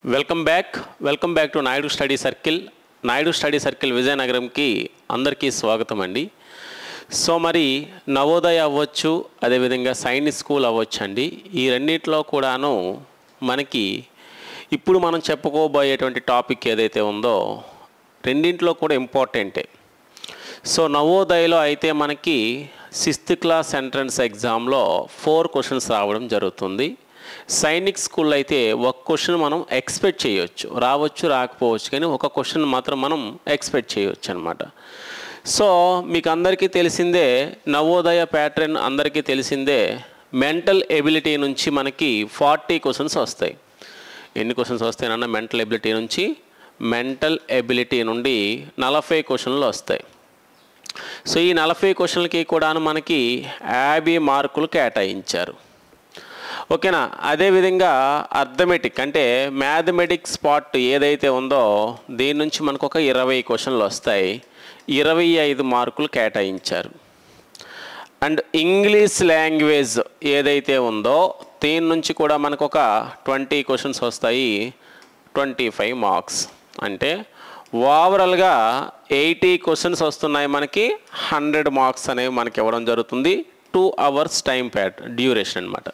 welcome back welcome back to Naidu study circle Naidu study circle విజయనగరంకి అందరికీ స్వాగతం అండి సో మరి నవోదయ అవ్వచ్చు అదేవిధంగా సైనిక్ స్కూల్ అవ్వచ్చు అండి ఈ రెండిట్లో కూడాను మనకి ఇప్పుడు మనం చెప్పుకోబోయేటువంటి టాపిక్ ఏదైతే ఉందో రెండింటిలో కూడా ఇంపార్టెంటే సో నవోదయలో అయితే మనకి సిక్స్త్ క్లాస్ ఎంట్రన్స్ ఎగ్జామ్లో ఫోర్ క్వశ్చన్స్ రావడం జరుగుతుంది సైనిక్ స్కూల్ అయితే ఒక క్వశ్చన్ మనం ఎక్స్పెక్ట్ చేయొచ్చు రావచ్చు రాకపోవచ్చు కానీ ఒక క్వశ్చన్ మాత్రం మనం ఎక్స్పెక్ట్ చేయొచ్చు అనమాట సో మీకు అందరికీ తెలిసిందే నవోదయ ప్యాటర్న్ అందరికీ తెలిసిందే మెంటల్ ఎబిలిటీ నుంచి మనకి ఫార్టీ క్వశ్చన్స్ వస్తాయి ఎన్ని క్వశ్చన్స్ వస్తాయనన్నా మెంటల్ ఎబిలిటీ నుంచి మెంటల్ ఎబిలిటీ నుండి నలభై క్వశ్చన్లు వస్తాయి సో ఈ నలభై క్వశ్చన్లకి కూడా మనకి యాభై మార్కులు కేటాయించారు ఓకేనా అదేవిధంగా అర్థమెటిక్ అంటే మ్యాథమెటిక్స్ పార్ట్ ఏదైతే ఉందో దీని నుంచి మనకు ఒక ఇరవై క్వశ్చన్లు వస్తాయి ఇరవై ఐదు మార్కులు కేటాయించారు అండ్ ఇంగ్లీష్ లాంగ్వేజ్ ఏదైతే ఉందో దీని నుంచి కూడా మనకు ఒక ట్వంటీ క్వశ్చన్స్ వస్తాయి ట్వంటీ ఫైవ్ మార్క్స్ అంటే ఓవరాల్గా ఎయిటీ క్వశ్చన్స్ వస్తున్నాయి మనకి హండ్రెడ్ మార్క్స్ అనేవి మనకి ఇవ్వడం జరుగుతుంది టూ అవర్స్ టైం ప్యాట్ డ్యూరేషన్ అనమాట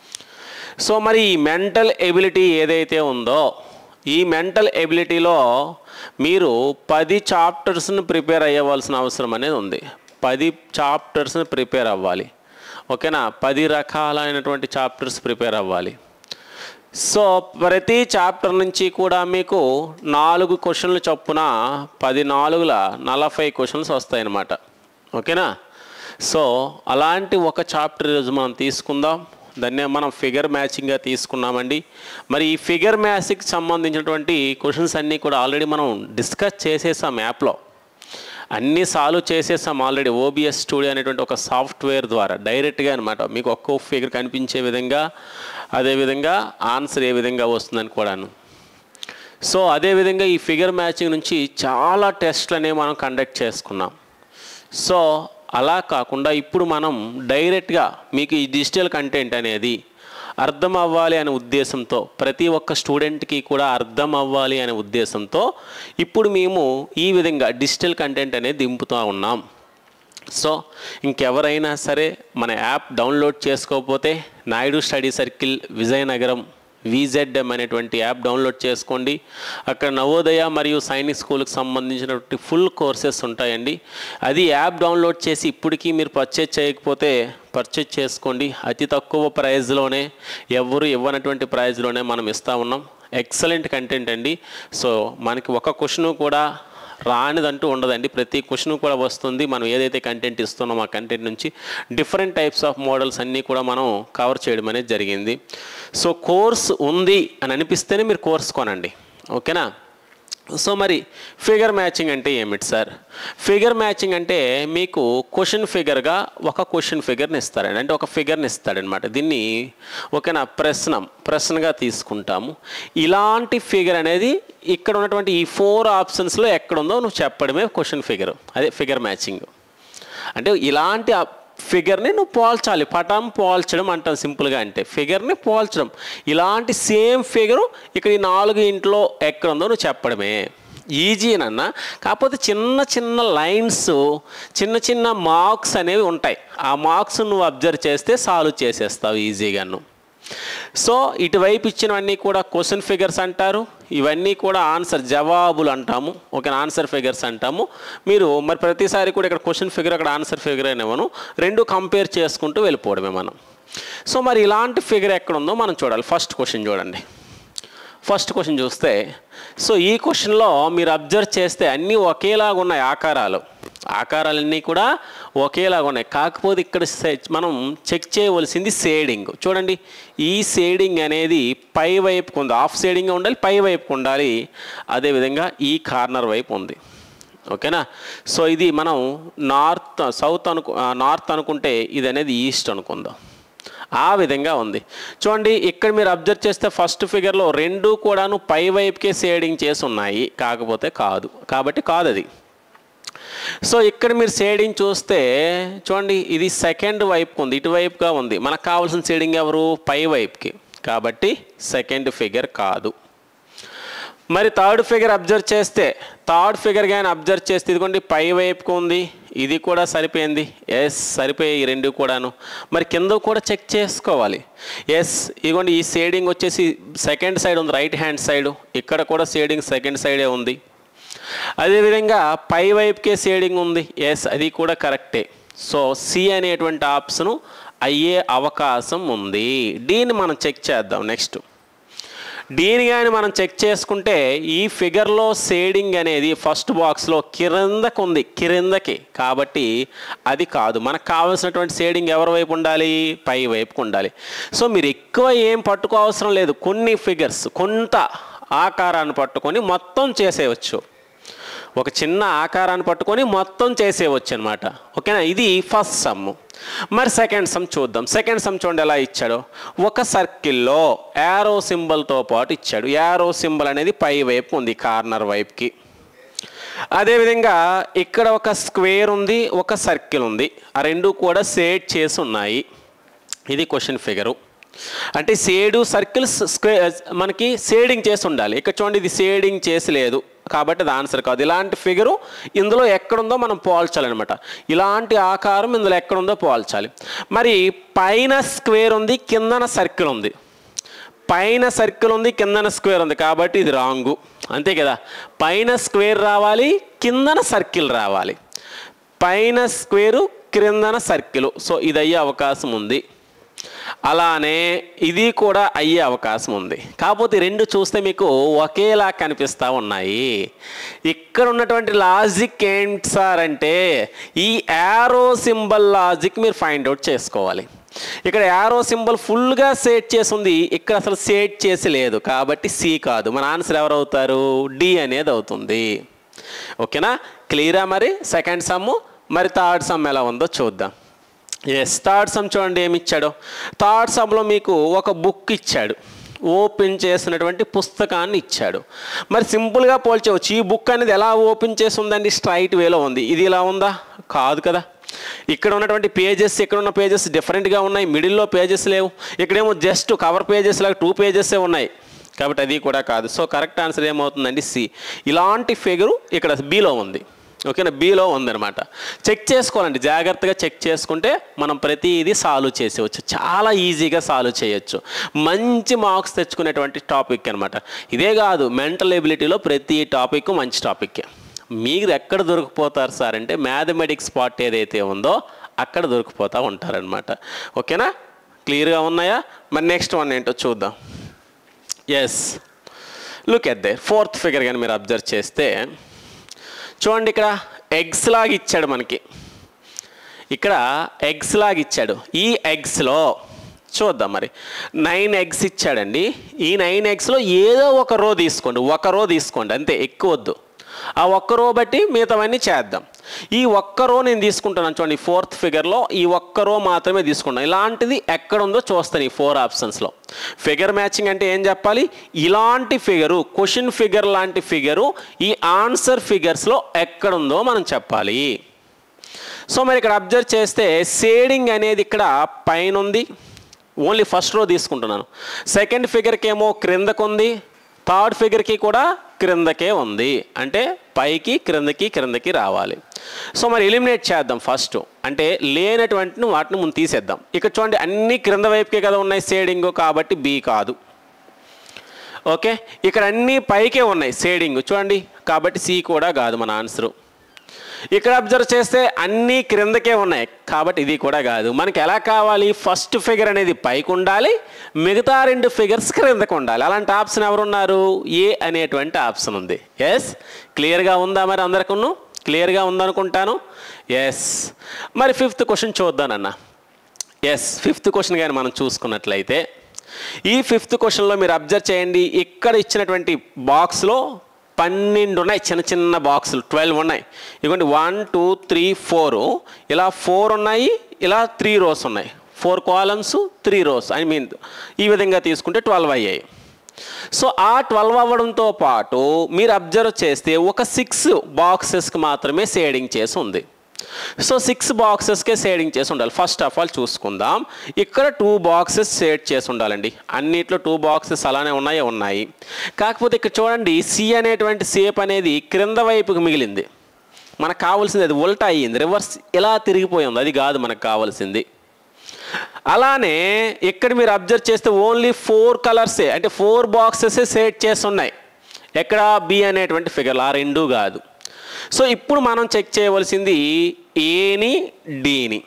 సో మరి ఈ మెంటల్ ఎబిలిటీ ఏదైతే ఉందో ఈ మెంటల్ ఎబిలిటీలో మీరు పది చాప్టర్స్ని ప్రిపేర్ అయ్యవలసిన అవసరం అనేది ఉంది పది చాప్టర్స్ని ప్రిపేర్ అవ్వాలి ఓకేనా పది రకాలైనటువంటి చాప్టర్స్ ప్రిపేర్ అవ్వాలి సో ప్రతి చాప్టర్ నుంచి కూడా మీకు నాలుగు క్వశ్చన్లు చొప్పున పది నాలుగుల నలభై క్వశ్చన్స్ వస్తాయన్నమాట ఓకేనా సో అలాంటి ఒక చాప్టర్ ఈరోజు మనం తీసుకుందాం దాన్ని మనం ఫిగర్ మ్యాచింగ్గా తీసుకున్నామండి మరి ఈ ఫిగర్ మ్యాచింగ్కి సంబంధించినటువంటి క్వశ్చన్స్ అన్నీ కూడా ఆల్రెడీ మనం డిస్కస్ చేసేసాం యాప్లో అన్నీ సాల్వ్ చేసేసాం ఆల్రెడీ ఓబిఎస్ స్టూడియో అనేటువంటి ఒక సాఫ్ట్వేర్ ద్వారా డైరెక్ట్గా అనమాట మీకు ఒక్కో ఫిగర్ కనిపించే విధంగా అదేవిధంగా ఆన్సర్ ఏ విధంగా వస్తుందని కూడాను సో అదేవిధంగా ఈ ఫిగర్ మ్యాచింగ్ నుంచి చాలా టెస్ట్లు అనేవి మనం కండక్ట్ చేసుకున్నాం సో అలా కాకుండా ఇప్పుడు మనం డైరెక్ట్గా మీకు ఈ డిజిటల్ కంటెంట్ అనేది అర్థం అవ్వాలి అనే ఉద్దేశంతో ప్రతి ఒక్క స్టూడెంట్కి కూడా అర్థం అవ్వాలి అనే ఉద్దేశంతో ఇప్పుడు మేము ఈ విధంగా డిజిటల్ కంటెంట్ అనేది దింపుతూ ఉన్నాం సో ఇంకెవరైనా సరే మన యాప్ డౌన్లోడ్ చేసుకోకపోతే Naidu study circle Vizianagaram VZM అనేటువంటి యాప్ డౌన్లోడ్ చేసుకోండి అక్కడ నవోదయ మరియు సైనిక్ స్కూల్కి సంబంధించినటువంటి ఫుల్ కోర్సెస్ ఉంటాయండి అది యాప్ డౌన్లోడ్ చేసి ఇప్పటికీ మీరు పర్చేజ్ చేయకపోతే పర్చేజ్ చేసుకోండి అతి తక్కువ ప్రైజ్లోనే ఎవరు ఇవ్వనటువంటి ప్రైజ్లోనే మనం ఇస్తూ ఉన్నాం ఎక్సలెంట్ కంటెంట్ అండి సో మనకి ఒక క్వశ్చన్ కూడా రానిదంటూ ఉండదండి ప్రతి క్వశ్చన్ కూడా వస్తుంది మనం ఏదైతే కంటెంట్ ఇస్తున్నామో ఆ కంటెంట్ నుంచి డిఫరెంట్ టైప్స్ ఆఫ్ మోడల్స్ అన్నీ కూడా మనం కవర్ చేయడం అనేది జరిగింది సో కోర్స్ ఉంది అని అనిపిస్తేనే మీరు కోర్స్ కొనండి ఓకేనా సో మరి ఫిగర్ మ్యాచింగ్ అంటే ఏమిటి సార్ ఫిగర్ మ్యాచింగ్ అంటే మీకు క్వశ్చన్ ఫిగర్గా ఒక క్వశ్చన్ ఫిగర్ని ఇస్తారండి అంటే ఒక ఫిగర్ని ఇస్తాడనమాట దీన్ని ఓకేనా ప్రశ్న ప్రశ్నగా తీసుకుంటాము ఇలాంటి ఫిగర్ అనేది ఇక్కడ ఉన్నటువంటి ఈ ఫోర్ ఆప్షన్స్లో ఎక్కడుందో నువ్వు చెప్పడమే క్వశ్చన్ ఫిగర్ అదే ఫిగర్ మ్యాచింగ్ అంటే ఇలాంటి ఫిగర్ని నువ్వు పోల్చాలి పటం పోల్చడం అంటాం సింపుల్గా అంటే ఫిగర్ని పోల్చడం ఇలాంటి సేమ్ ఫిగరు ఇక్కడ ఈ నాలుగు ఇంట్లో ఎక్కడ ఉందో నువ్వు చెప్పడమే ఈజీనన్నా కాకపోతే చిన్న చిన్న లైన్స్ చిన్న చిన్న మార్క్స్ అనేవి ఉంటాయి ఆ మార్క్స్ నువ్వు అబ్జర్వ్ చేస్తే సాల్వ్ చేసేస్తావు ఈజీగా నువ్వు సో ఇటువైపు ఇచ్చినవన్నీ కూడా క్వశ్చన్ ఫిగర్స్ అంటారు ఇవన్నీ కూడా ఆన్సర్ జవాబులు అంటాము ఓకే ఆన్సర్ ఫిగర్స్ అంటాము మీరు మరి ప్రతిసారి కూడా ఇక్కడ క్వశ్చన్ ఫిగర్ అక్కడ ఆన్సర్ ఫిగర్ అనేవను రెండు కంపేర్ చేసుకుంటూ వెళ్ళిపోవడమే మనం సో మరి ఇలాంటి ఫిగర్ ఎక్కడ ఉందో మనం చూడాలి ఫస్ట్ క్వశ్చన్ చూడండి ఫస్ట్ క్వశ్చన్ చూస్తే సో ఈ క్వశ్చన్లో మీరు అబ్జర్వ్ చేస్తే అన్నీ ఒకేలాగా ఉన్నాయి ఆకారాలు ఆకారాలన్నీ కూడా ఒకేలాగా ఉన్నాయి కాకపోతే ఇక్కడ సె- మనం చెక్ చేయవలసింది షేడింగ్ చూడండి ఈ షేడింగ్ అనేది పై వైపుకు ఉంది హాఫ్ షేడింగ్ ఉండాలి పై వైపుకు ఉండాలి అదేవిధంగా ఈ కార్నర్ వైపు ఉంది ఓకేనా సో ఇది మనం నార్త్ సౌత్ అనుకు ఆ, నార్త్ అనుకుంటే ఇది అనేది ఈస్ట్ అనుకుందాం ఆ విధంగా ఉంది చూడండి ఇక్కడ మీరు అబ్జర్వ్ చేస్తే ఫస్ట్ ఫిగర్లో రెండు కూడాను పై వైపుకే షేడింగ్ చేసి ఉన్నాయి కాకపోతే కాదు కాబట్టి కాదు అది సో ఇక్కడ మీరు షేడింగ్ చూస్తే చూడండి ఇది సెకండ్ వైపుకు ఉంది ఇటువైపుగా ఉంది మనకు కావాల్సిన షేడింగ్ ఎవరు పై వైపుకి కాబట్టి సెకండ్ ఫిగర్ కాదు మరి థర్డ్ ఫిగర్ అబ్జర్వ్ చేస్తే థర్డ్ ఫిగర్ కానీ అబ్జర్వ్ చేస్తే ఇదిగోండి పై వైపుకు ఉంది ఇది కూడా సరిపోయింది ఎస్ సరిపోయాయి ఈ రెండు కూడాను మరి కింద కూడా చెక్ చేసుకోవాలి ఎస్ ఇదిగోండి ఈ షేడింగ్ వచ్చేసి సెకండ్ సైడ్ ఉంది రైట్ హ్యాండ్ సైడ్ ఇక్కడ కూడా షేడింగ్ సెకండ్ సైడే ఉంది అదేవిధంగా పై వైపుకే షేడింగ్ ఉంది ఎస్ అది కూడా కరెక్టే సో సి అనేటువంటి ఆప్షను అయ్యే అవకాశం ఉంది దీన్ని మనం చెక్ చేద్దాం నెక్స్ట్ దీని కానీ మనం చెక్ చేసుకుంటే ఈ ఫిగర్లో షేడింగ్ అనేది ఫస్ట్ బాక్స్లో కిందకు ఉంది కిందకి కాబట్టి అది కాదు మనకు కావాల్సినటువంటి షేడింగ్ ఎవరి వైపు ఉండాలి పై వైపుకు ఉండాలి సో మీరు ఎక్కువ ఏం పట్టుకోవసరం లేదు కొన్ని ఫిగర్స్ కొంత ఆకారాన్ని పట్టుకొని మొత్తం చేసేయవచ్చు ఒక చిన్న ఆకారాన్ని పట్టుకొని మొత్తం చేసేయవచ్చు అనమాట ఓకేనా ఇది ఫస్ట్ సమ్ మరి సెకండ్ సమ్ చూద్దాం సెకండ్ సమ్ చూడండి ఎలా ఇచ్చాడు ఒక సర్కిల్లో యారో సింబల్తో పాటు ఇచ్చాడు యారో సింబల్ అనేది పై వైపు ఉంది కార్నర్ వైపుకి అదేవిధంగా ఇక్కడ ఒక స్క్వేర్ ఉంది ఒక సర్కిల్ ఉంది ఆ రెండు కూడా సేట్ చేసి ఉన్నాయి ఇది క్వశ్చన్ ఫిగరు అంటే సేడు సర్కిల్స్ స్క్వే మనకి షేడింగ్ చేసి ఉండాలి ఇక్కడ చూడండి ఇది షేడింగ్ చేసి లేదు కాబట్టి అది ఆన్సర్ కాదు ఇలాంటి ఫిగరు ఇందులో ఎక్కడుందో మనం పోల్చాలన్నమాట ఇలాంటి ఆకారం ఇందులో ఎక్కడుందో పోల్చాలి మరి పైన స్క్వేర్ ఉంది కిందన సర్కిల్ ఉంది పైన సర్కిల్ ఉంది కిందన స్క్వేర్ ఉంది కాబట్టి ఇది రాంగు అంతే కదా పైన స్క్వేర్ రావాలి కిందన సర్కిల్ రావాలి పైన స్క్వేరు క్రిందన సర్కిల్ సో ఇది అయ్యే అవకాశం ఉంది అలానే ఇది కూడా అయ్యే అవకాశం ఉంది కాకపోతే ఈ రెండు చూస్తే మీకు ఒకేలా కనిపిస్తూ ఉన్నాయి ఇక్కడ ఉన్నటువంటి లాజిక్ ఏంటి సార్ అంటే ఈ యారో సింబల్ లాజిక్ మీరు ఫైండ్ అవుట్ చేసుకోవాలి ఇక్కడ యారో సింబల్ ఫుల్గా సేట్ చేసి ఉంది ఇక్కడ అసలు సేట్ చేసి లేదు కాబట్టి సి కాదు మన ఆన్సర్ ఎవరు అవుతారు డి అనేది అవుతుంది ఓకేనా క్లియరా మరి సెకండ్ సమ్ మరి థర్డ్ సమ్ ఎలా ఉందో చూద్దాం ఎస్ థర్డ్ సమ్ చూడండి ఏమి ఇచ్చాడు థర్డ్ సమ్లో మీకు ఒక బుక్ ఇచ్చాడు ఓపెన్ చేసినటువంటి పుస్తకాన్ని ఇచ్చాడు మరి సింపుల్గా పోల్చవచ్చు ఈ బుక్ అనేది ఎలా ఓపెన్ చేసి ఉందండి స్ట్రైట్ వేలో ఉంది ఇది ఇలా ఉందా కాదు కదా ఇక్కడ ఉన్నటువంటి పేజెస్ ఇక్కడ ఉన్న పేజెస్ డిఫరెంట్గా ఉన్నాయి మిడిల్లో పేజెస్ లేవు ఇక్కడేమో జస్ట్ కవర్ పేజెస్ లాగా టూ పేజెసే ఉన్నాయి కాబట్టి అది కూడా కాదు సో కరెక్ట్ ఆన్సర్ ఏమవుతుందండి సి ఇలాంటి ఫిగరు ఇక్కడ బిలో ఉంది ఓకేనా బిలో ఉందన్నమాట చెక్ చేసుకోవాలండి జాగ్రత్తగా చెక్ చేసుకుంటే మనం ప్రతిదీ సాల్వ్ చేసేవచ్చు చాలా ఈజీగా సాల్వ్ చేయొచ్చు మంచి మార్క్స్ తెచ్చుకునేటువంటి టాపిక్ అనమాట ఇదే కాదు మెంటల్ ఎబిలిటీలో ప్రతి టాపిక్ మంచి టాపిక్కే మీరు ఎక్కడ దొరికిపోతారు సార్ అంటే మ్యాథమెటిక్స్ పార్ట్ ఏదైతే ఉందో అక్కడ దొరికిపోతూ ఉంటారనమాట ఓకేనా క్లియర్గా ఉన్నాయా మరి నెక్స్ట్ వన్ ఏంటో చూద్దాం yes look at the fourth figure కానీ మీరు అబ్జర్వ్ చేస్తే చూడండి ఇక్కడ ఎగ్స్ లాగా ఇచ్చాడు మనకి ఇక్కడ ఎగ్స్ లాగా ఇచ్చాడు ఈ ఎగ్స్లో చూద్దాం మరి నైన్ ఎగ్స్ ఇచ్చాడండి ఈ నైన్ ఎగ్స్లో ఏదో ఒక రో తీసుకోండి ఒక రో తీసుకోండి అంతే ఎక్కువ వద్దు ఆ ఒక్క రో బట్టి మిగతావన్నీ చేద్దాం ఈ ఒక్క రో నేను తీసుకుంటున్నాను చూడండి ఫోర్త్ ఫిగర్లో ఈ ఒక్క రో మాత్రమే తీసుకుంటాను ఇలాంటిది ఎక్కడ ఉందో చూస్తాను ఈ ఫోర్ ఆప్షన్స్లో ఫిగర్ మ్యాచింగ్ అంటే ఏం చెప్పాలి ఇలాంటి ఫిగరు క్వశ్చన్ ఫిగర్ లాంటి ఫిగరు ఈ ఆన్సర్ ఫిగర్స్లో ఎక్కడుందో మనం చెప్పాలి సో మరి ఇక్కడ అబ్జర్వ్ చేస్తే షేడింగ్ అనేది ఇక్కడ పైన ఉంది ఓన్లీ ఫస్ట్ రో తీసుకుంటున్నాను సెకండ్ ఫిగర్కి ఏమో క్రిందకు ఉంది థర్డ్ ఫిగర్కి కూడా క్రిందకే ఉంది అంటే పైకి క్రిందకి క్రిందకి రావాలి సో మరి ఎలిమినేట్ చేద్దాం ఫస్ట్ అంటే లేనటువంటి వాటిని ముందు తీసేద్దాం ఇక్కడ చూడండి అన్ని క్రింద వైపుకే కదా ఉన్నాయి షేడింగ్ కాబట్టి బి కాదు ఓకే ఇక్కడ అన్నీ పైకే ఉన్నాయి షేడింగ్ చూడండి కాబట్టి సి కూడా కాదు మన ఆన్సరు ఇక్కడ అబ్జర్వ్ చేస్తే అన్నీ క్రిందకే ఉన్నాయి కాబట్టి ఇది కూడా కాదు మనకి ఎలా కావాలి ఫస్ట్ ఫిగర్ అనేది పైకి ఉండాలి మిగతా రెండు ఫిగర్స్ క్రిందకు ఉండాలి అలాంటి ఆప్షన్ ఎవరున్నారు ఏ అనేటువంటి ఆప్షన్ ఉంది ఎస్ క్లియర్గా ఉందా మరి అందరికీ క్లియర్గా ఉందనుకుంటాను ఎస్ మరి ఫిఫ్త్ క్వశ్చన్ చూద్దానన్న ఎస్ ఫిఫ్త్ క్వశ్చన్ కానీ మనం చూసుకున్నట్లయితే ఈ ఫిఫ్త్ క్వశ్చన్లో మీరు అబ్జర్వ్ చేయండి ఇక్కడ ఇచ్చినటువంటి బాక్స్లో పన్నెండు ఉన్నాయి చిన్న చిన్న బాక్సులు ట్వెల్వ్ ఉన్నాయి ఇదిగోండి వన్ టూ త్రీ ఫోర్ ఇలా ఫోర్ ఉన్నాయి ఇలా త్రీ రోస్ ఉన్నాయి four columns three rows I mean ఈ విధంగా తీసుకుంటే ట్వెల్వ్ అయ్యాయి సో ఆ ట్వెల్వ్ అవ్వడంతో పాటు మీరు అబ్జర్వ్ చేస్తే ఒక సిక్స్ బాక్సెస్కి మాత్రమే షేడింగ్ చేసి ఉంది సో సిక్స్ బాక్సెస్కే షేడింగ్ చేసి ఉండాలి ఫస్ట్ ఆఫ్ ఆల్ చూసుకుందాం ఇక్కడ టూ బాక్సెస్ షేడ్ చేసి ఉండాలండి అన్నిట్లో టూ బాక్సెస్ అలానే ఉన్నాయే ఉన్నాయి కాకపోతే ఇక్కడ చూడండి సి అనేటువంటి షేప్ అనేది క్రింద వైపుకి మిగిలింది మనకు కావాల్సింది అది ఉల్టా అయ్యింది రివర్స్ ఇలా తిరిగిపోయింది అది కాదు మనకు కావాల్సింది అలానే ఇక్కడ మీరు అబ్జర్వ్ చేస్తే ఓన్లీ ఫోర్ కలర్సే అంటే ఫోర్ బాక్సెస్ సెట్ చేసి ఉన్నాయి ఎక్కడ బి అనేటువంటి ఫిగర్లు ఆ రెండు కాదు సో ఇప్పుడు మనం చెక్ చేయవలసింది ఏని డీని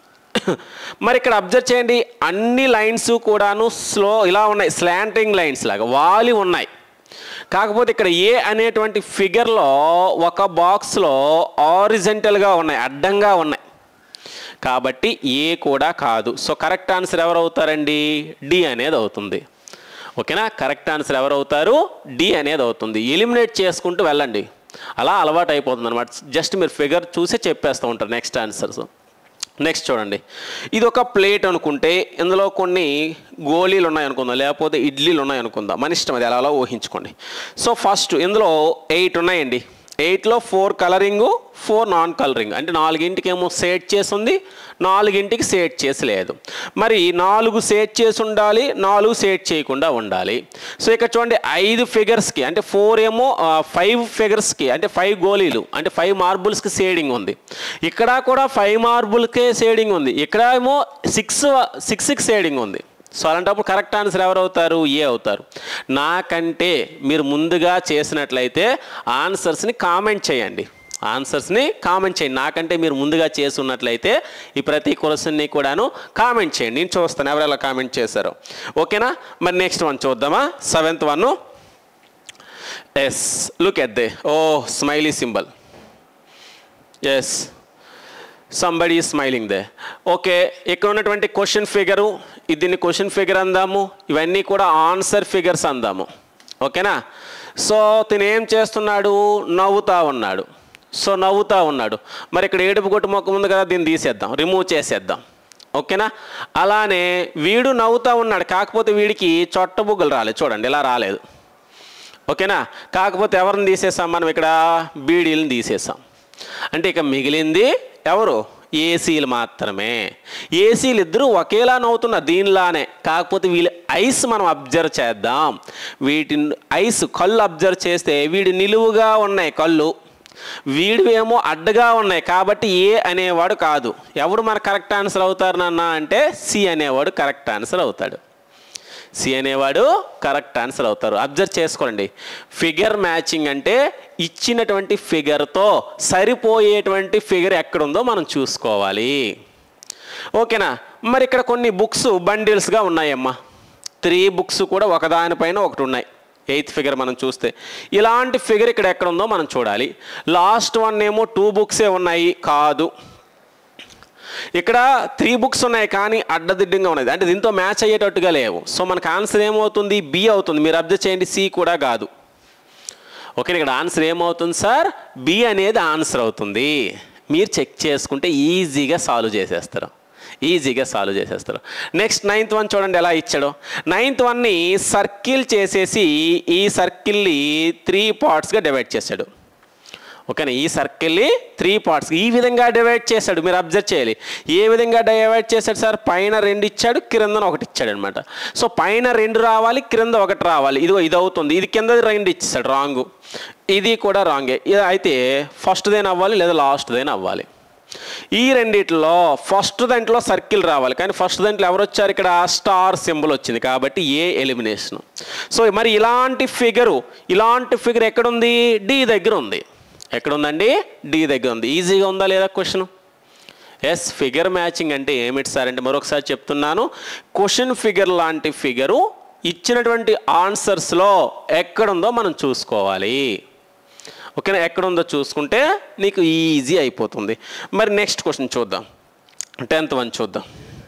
మరి ఇక్కడ అబ్జర్వ్ చేయండి అన్ని లైన్స్ కూడాను స్లో ఇలా ఉన్నాయి స్లాంటింగ్ లైన్స్ లాగా వాలి ఉన్నాయి కాకపోతే ఇక్కడ ఏ అనేటువంటి ఫిగర్లో ఒక బాక్స్లో ఆరిజెంటల్గా ఉన్నాయి అడ్డంగా ఉన్నాయి కాబట్టి ఏ కూడా కాదు సో కరెక్ట్ ఆన్సర్ ఎవరు అవుతారండి డి అనేది అవుతుంది ఓకేనా కరెక్ట్ ఆన్సర్ ఎవరు అవుతారు డి అనేది అవుతుంది ఎలిమినేట్ చేసుకుంటూ వెళ్ళండి అలా అలవాటు అయిపోతుంది అనమాట జస్ట్ మీరు ఫిగర్ చూసే చెప్పేస్తూ ఉంటారు నెక్స్ట్ ఆన్సర్స్ నెక్స్ట్ చూడండి ఇది ఒక ప్లేట్ అనుకుంటే ఇందులో కొన్ని గోళీలు ఉన్నాయి అనుకుందాం లేకపోతే ఇడ్లీలు ఉన్నాయి అనుకుందాం మన ఇష్టం అది ఎలా ఊహించుకోండి సో ఫస్ట్ ఇందులో ఎయిట్ ఉన్నాయండి ఎయిట్లో four colouring four non colouring అంటే నాలుగింటికి ఏమో సేట్ చేసి ఉంది నాలుగింటికి సేట్ చేసి లేదు మరి నాలుగు సేట్ చేసి ఉండాలి నాలుగు సేట్ చేయకుండా ఉండాలి సో ఇక్కడ చూడండి ఐదు ఫిగర్స్కి అంటే ఫోర్ ఏమో ఫైవ్ ఫిగర్స్కి అంటే ఫైవ్ గోళీలు అంటే ఫైవ్ మార్బుల్స్కి షేడింగ్ ఉంది ఇక్కడ కూడా ఫైవ్ మార్బుల్కే షేడింగ్ ఉంది ఇక్కడ ఏమో సిక్స్ సిక్స్కి షేడింగ్ ఉంది సో అలాంటప్పుడు కరెక్ట్ ఆన్సర్ ఎవరు అవుతారు ఏ అవుతారు నాకంటే మీరు ముందుగా చేసినట్లయితే ఆన్సర్స్ని కామెంట్ చేయండి ఆన్సర్స్ని కామెంట్ చేయండి నాకంటే మీరు ముందుగా చేసి ఉన్నట్లయితే ఈ ప్రతి క్వశ్చన్ని కూడాను కామెంట్ చేయండి నేను చూస్తాను ఎవరెలా కామెంట్ చేశారో ఓకేనా మరి నెక్స్ట్ వన్ చూద్దామా seventh one yes look at the oh smiley symbol yes somebody smiling the okay ఇక్కడ ఉన్నటువంటి క్వశ్చన్ ఫిగరు దీన్ని క్వశ్చన్ ఫిగర్ అందాము ఇవన్నీ కూడా ఆన్సర్ ఫిగర్స్ అందాము ఓకేనా సో తిను ఏం చేస్తున్నాడు నవ్వుతా ఉన్నాడు సో నవ్వుతా ఉన్నాడు మరి ఇక్కడ ఏడుపు కొట్టు మొక్క ఉంది కదా దీన్ని తీసేద్దాం రిమూవ్ చేసేద్దాం ఓకేనా అలానే వీడు నవ్వుతా ఉన్నాడు కాకపోతే వీడికి చొట్ట బుగ్గలు రాలేదు చూడండి ఇలా రాలేదు ఓకేనా కాకపోతే ఎవరిని తీసేసాం మనం ఇక్కడ బీడీలను తీసేసాం అంటే ఇక మిగిలింది ఎవరు ఏసీలు మాత్రమే ఏసీలు ఇద్దరు ఒకేలా నవ్వుతున్నారు దీనిలానే కాకపోతే వీళ్ళ ఐస్ మనం అబ్జర్వ్ చేద్దాం వీటి ఐస్ కళ్ళు అబ్జర్వ్ చేస్తే వీడి నిలువుగా ఉన్నాయి కళ్ళు వీడివేమో అడ్డగా ఉన్నాయి కాబట్టి ఏ అనేవాడు కాదు ఎవడు మన కరెక్ట్ ఆన్సర్ అవుతారు నాన్న అంటే సి అనేవాడు కరెక్ట్ ఆన్సర్ అవుతాడు సి అనేవాడు కరెక్ట్ ఆన్సర్ అవుతారు అబ్జర్వ్ చేసుకోండి ఫిగర్ మ్యాచింగ్ అంటే ఇచ్చినటువంటి ఫిగర్తో సరిపోయేటువంటి ఫిగర్ ఎక్కడుందో మనం చూసుకోవాలి ఓకేనా మరి ఇక్కడ కొన్ని బుక్స్ బండిల్స్గా ఉన్నాయమ్మా త్రీ బుక్స్ కూడా ఒకదానిపైన ఒకటి ఉన్నాయి ఎయిత్ ఫిగర్ మనం చూస్తే ఇలాంటి ఫిగర్ ఇక్కడ ఎక్కడ ఉందో మనం చూడాలి లాస్ట్ వన్ ఏమో టూ బుక్సే ఉన్నాయి కాదు ఇక్కడ త్రీ బుక్స్ ఉన్నాయి కానీ అడ్డదిడ్డంగా ఉన్నది అంటే దీంతో మ్యాచ్ అయ్యేటట్టుగా లేవు సో మనకు ఆన్సర్ ఏమవుతుంది బి అవుతుంది మీరు అబ్జర్వ్ చేయండి సి కూడా కాదు ఓకే ఇక్కడ ఆన్సర్ ఏమవుతుంది సార్ బి అనేది ఆన్సర్ అవుతుంది మీరు చెక్ చేసుకుంటే ఈజీగా సాల్వ్ చేసేస్తారు ఈజీగా సాల్వ్ చేసేస్తారు నెక్స్ట్ నైన్త్ వన్ చూడండి ఎలా ఇచ్చాడో నైన్త్ వన్ని సర్కిల్ చేసేసి ఈ సర్కిల్ని త్రీ పార్ట్స్గా డివైడ్ చేశాడు ఓకేనా ఈ సర్కిల్ని త్రీ పార్ట్స్ ఈ విధంగా డివైడ్ చేశాడు మీరు అబ్జర్వ్ చేయాలి ఏ విధంగా డివైడ్ చేశాడు సార్ పైన రెండు ఇచ్చాడు క్రిందన ఒకటి ఇచ్చాడు అనమాట సో పైన రెండు రావాలి క్రింద ఒకటి రావాలి ఇదిగో ఇది అవుతుంది ఇది కింద రెండు ఇచ్చేసాడు రాంగ్ ఇది కూడా రాంగే ఇది అయితే ఫస్ట్దైనా అవ్వాలి లేదా లాస్ట్దైనా అవ్వాలి ఈ రెండిట్లో ఫస్ట్ దాంట్లో సర్కిల్ రావాలి కానీ ఫస్ట్ దాంట్లో ఎవరు వచ్చారు ఇక్కడ స్టార్ సింబల్ వచ్చింది కాబట్టి ఏ ఎలిమినేషన్ సో మరి ఇలాంటి ఫిగరు ఇలాంటి ఫిగర్ ఎక్కడుంది డి దగ్గర ఉంది ఎక్కడ ఉందండి డి దగ్గర ఉంది ఈజీగా ఉందా లేదా క్వశ్చన్ ఎస్ ఫిగర్ మ్యాచింగ్ అంటే ఏమిటి సార్ అంటే మరొకసారి చెప్తున్నాను క్వశ్చన్ ఫిగర్ లాంటి ఫిగరు ఇచ్చినటువంటి ఆన్సర్స్లో ఎక్కడుందో మనం చూసుకోవాలి ఓకేనా ఎక్కడుందో చూసుకుంటే నీకు ఈజీ అయిపోతుంది మరి నెక్స్ట్ క్వశ్చన్ చూద్దాం టెన్త్ వన్ చూద్దాం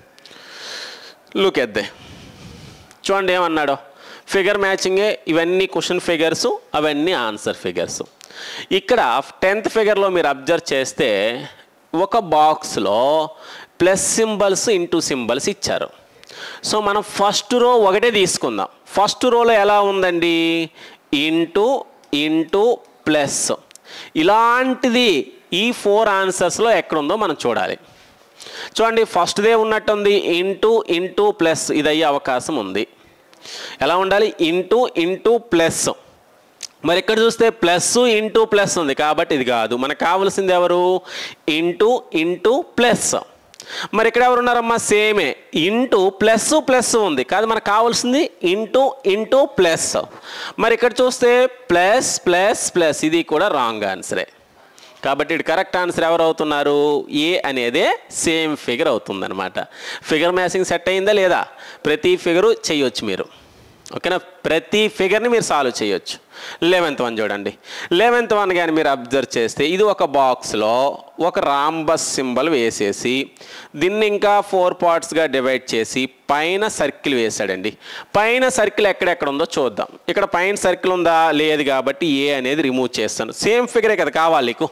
లుక్ ఎద్దే చూడండి ఏమన్నాడో ఫిగర్ మ్యాచింగే ఇవన్నీ క్వశ్చన్ ఫిగర్స్ అవన్నీ ఆన్సర్ ఫిగర్స్ ఇక్కడ టెన్త్ ఫిగర్లో మీరు అబ్జర్వ్ చేస్తే ఒక బాక్స్లో ప్లస్ సింబల్స్ ఇంటూ సింబల్స్ ఇచ్చారు సో మనం ఫస్ట్ రో ఒకటే తీసుకుందాం ఫస్ట్ రోలో ఎలా ఉందండి ఇంటూ ఇంటూ ప్లస్ ఇలాంటిది ఈ ఫోర్ ఆన్సర్స్లో ఎక్కడుందో మనం చూడాలి చూడండి ఫస్ట్దే ఉన్నట్టుంది ఇంటూ ఇంటూ ప్లస్ ఇది అయ్యే అవకాశం ఉంది ఎలా ఉండాలి ఇంటూ ఇంటూ ప్లస్ మరి ఇక్కడ చూస్తే ప్లస్ ఇంటూ ప్లస్ ఉంది కాబట్టి ఇది కాదు మనకు కావాల్సింది ఎవరు ఇంటూ ఇంటూ ప్లస్ మరి ఇక్కడ ఎవరు ఉన్నారమ్మా సేమే ఇంటూ ప్లస్ ప్లస్ ఉంది కాదు మనకు కావాల్సింది ఇంటూ ఇంటూ ప్లస్ మరి ఇక్కడ చూస్తే ప్లస్ ప్లస్ ప్లస్ ఇది కూడా రాంగ్ ఆన్సరే కాబట్టి ఇటు కరెక్ట్ ఆన్సర్ ఎవరు అవుతున్నారు ఏ అనేదే సేమ్ ఫిగర్ అవుతుందన్నమాట ఫిగర్ మ్యాచింగ్ సెట్ అయిందా లేదా ప్రతి ఫిగరు చేయొచ్చు మీరు ఓకేనా ప్రతి ఫిగర్ని మీరు సాల్వ్ చేయొచ్చు లెవెంత్ వన్ చూడండి లెవెంత్ వన్ కానీ మీరు అబ్జర్వ్ చేస్తే ఇది ఒక బాక్స్లో ఒక రాంబస్ సింబల్ వేసేసి దీన్ని ఇంకా ఫోర్ పార్ట్స్గా డివైడ్ చేసి పైన సర్కిల్ వేసాడండి పైన సర్కిల్ ఎక్కడెక్కడ ఉందో చూద్దాం ఇక్కడ పైన సర్కిల్ ఉందా లేదు కాబట్టి ఏ అనేది రిమూవ్ చేస్తాను సేమ్ ఫిగరే కదా కావాలి నీకు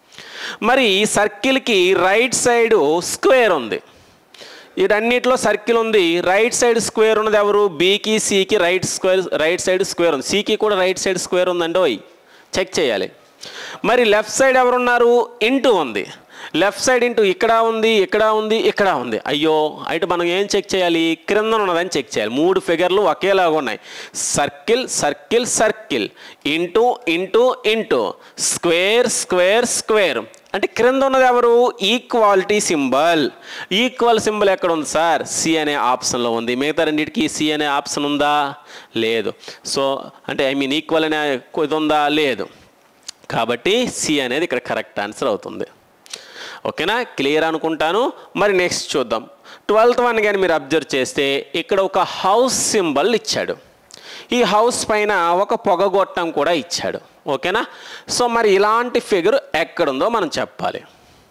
మరి ఈ సర్కిల్కి రైట్ సైడ్ స్క్వేర్ ఉంది వీటన్నిటిలో సర్కిల్ ఉంది రైట్ సైడ్ స్క్వేర్ ఉన్నది ఎవరు బీకి సికి right square right side square ఉంది సికి కూడా రైట్ సైడ్ స్క్వేర్ ఉందండి ఓయ్ చెక్ చేయాలి మరి లెఫ్ట్ సైడ్ ఎవరున్నారు ఇంటూ ఉంది లెఫ్ట్ సైడ్ ఇంటూ ఇక్కడ ఉంది ఇక్కడ ఉంది ఇక్కడ ఉంది అయ్యో అయితే మనం ఏం చెక్ చేయాలి క్రింద ఉన్నదని చెక్ చేయాలి మూడు ఫిగర్లు ఒకేలాగా ఉన్నాయి circle circle circle into into into square square square అంటే క్రింద ఉన్నది ఎవరు ఈక్వాలిటీ సింబల్ ఈక్వల్ సింబల్ ఎక్కడ ఉంది సార్ సి అనే ఆప్షన్లో ఉంది మిగతా రెండింటికి సి అనే ఆప్షన్ ఉందా లేదు సో అంటే ఐ మీన్ ఈక్వల్ అనే ఇది ఉందా లేదు కాబట్టి సి అనేది ఇక్కడ కరెక్ట్ ఆన్సర్ అవుతుంది ఓకేనా క్లియర్ అనుకుంటాను మరి నెక్స్ట్ చూద్దాం ట్వెల్త్ వన్ కానీ మీరు అబ్జర్వ్ చేస్తే ఇక్కడ ఒక హౌస్ సింబల్ ఇచ్చాడు ఈ హౌస్ పైన ఒక పొగగొట్టం కూడా ఇచ్చాడు ఓకేనా సో మరి ఇలాంటి ఫిగర్ ఎక్కడుందో మనం చెప్పాలి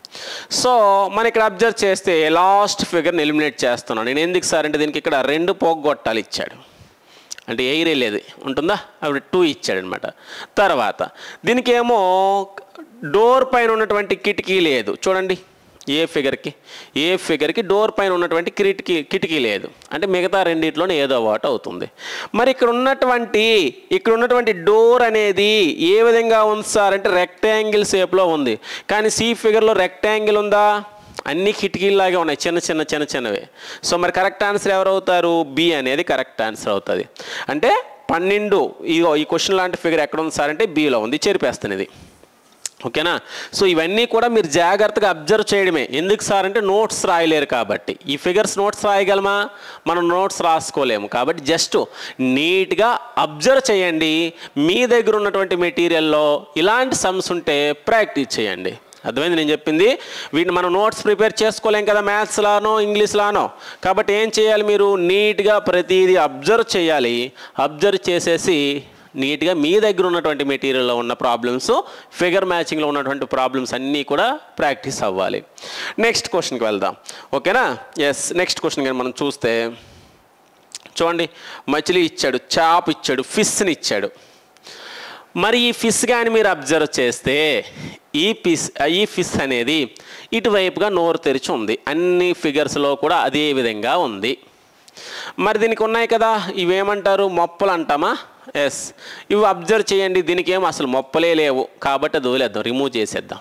సో మన ఇక్కడ అబ్జర్వ్ చేస్తే లాస్ట్ ఫిగర్ని ఎలిమినేట్ చేస్తున్నాను నేను ఎందుకు సార్ అంటే దీనికి ఇక్కడ రెండు పొగగొట్టాలు ఇచ్చాడు అంటే ఎయిర్ లేదు ఉంటుందా అప్పుడు టూ ఇచ్చాడు అనమాట తర్వాత దీనికి ఏమో డోర్ పైన ఉన్నటువంటి కిటికీ లేదు చూడండి ఏ ఫిగర్కి ఏ ఫిగర్కి డోర్ పైన ఉన్నటువంటి కిటికీ కిటికీ లేదు అంటే మిగతా రెండిట్లోనే ఏదో ఒకటి అవుతుంది మరి ఇక్కడ ఉన్నటువంటి ఇక్కడ ఉన్నటువంటి డోర్ అనేది ఏ విధంగా ఉంది సార్ అంటే రెక్టాంగిల్ షేప్లో ఉంది కానీ సి ఫిగర్లో రెక్టాంగిల్ ఉందా అన్ని కిటికీలాగే ఉన్నాయి చిన్న చిన్న చిన్న చిన్నవే సో మరి కరెక్ట్ ఆన్సర్ ఎవరు అవుతారు బి అనేది కరెక్ట్ ఆన్సర్ అవుతుంది అంటే పన్నెండు ఈ ఈ క్వశ్చన్ లాంటి ఫిగర్ ఎక్కడ ఉంది సార్ అంటే బిలో ఉంది చెరిపేస్తాను ఇది ఓకేనా సో ఇవన్నీ కూడా మీరు జాగ్రత్తగా అబ్జర్వ్ చేయడమే ఎందుకు సార్ అంటే నోట్స్ రాయలేరు కాబట్టి ఈ ఫిగర్స్ నోట్స్ రాయగలమా మనం నోట్స్ రాసుకోలేము కాబట్టి జస్ట్ నీట్గా అబ్జర్వ్ చేయండి మీ దగ్గర ఉన్నటువంటి మెటీరియల్లో ఇలాంటి సమ్స్ ఉంటే ప్రాక్టీస్ చేయండి అర్థమైంది నేను చెప్పింది వీటిని మనం నోట్స్ ప్రిపేర్ చేసుకోలేం కదా మ్యాథ్స్లానో ఇంగ్లీష్లానో కాబట్టి ఏం చేయాలి మీరు నీట్గా ప్రతిదీ అబ్జర్వ్ చేయాలి అబ్జర్వ్ చేసేసి నీట్గా మీ దగ్గర ఉన్నటువంటి మెటీరియల్లో ఉన్న ప్రాబ్లమ్స్ ఫిగర్ మ్యాచింగ్లో ఉన్నటువంటి ప్రాబ్లమ్స్ అన్నీ కూడా ప్రాక్టీస్ అవ్వాలి నెక్స్ట్ క్వశ్చన్కి వెళ్దాం ఓకేనా ఎస్ నెక్స్ట్ క్వశ్చన్ కానీ మనం చూస్తే చూడండి మచిలీ ఇచ్చాడు చాప్ ఇచ్చాడు ఫిష్ని ఇచ్చాడు మరి ఈ ఫిష్ కానీ మీరు అబ్జర్వ్ చేస్తే ఈ ఫిష్ ఈ ఫిష్ అనేది ఇటువైపుగా నోరు తెరిచి ఉంది అన్ని ఫిగర్స్లో కూడా అదే విధంగా ఉంది మరి దీనికి ఉన్నాయి కదా ఇవేమంటారు మొప్పలు అంటామా ఎస్ ఇవి అబ్జర్వ్ చేయండి దీనికి ఏం అసలు మొప్పలే లేవు కాబట్టి అది వదిలేద్దాం రిమూవ్ చేసేద్దాం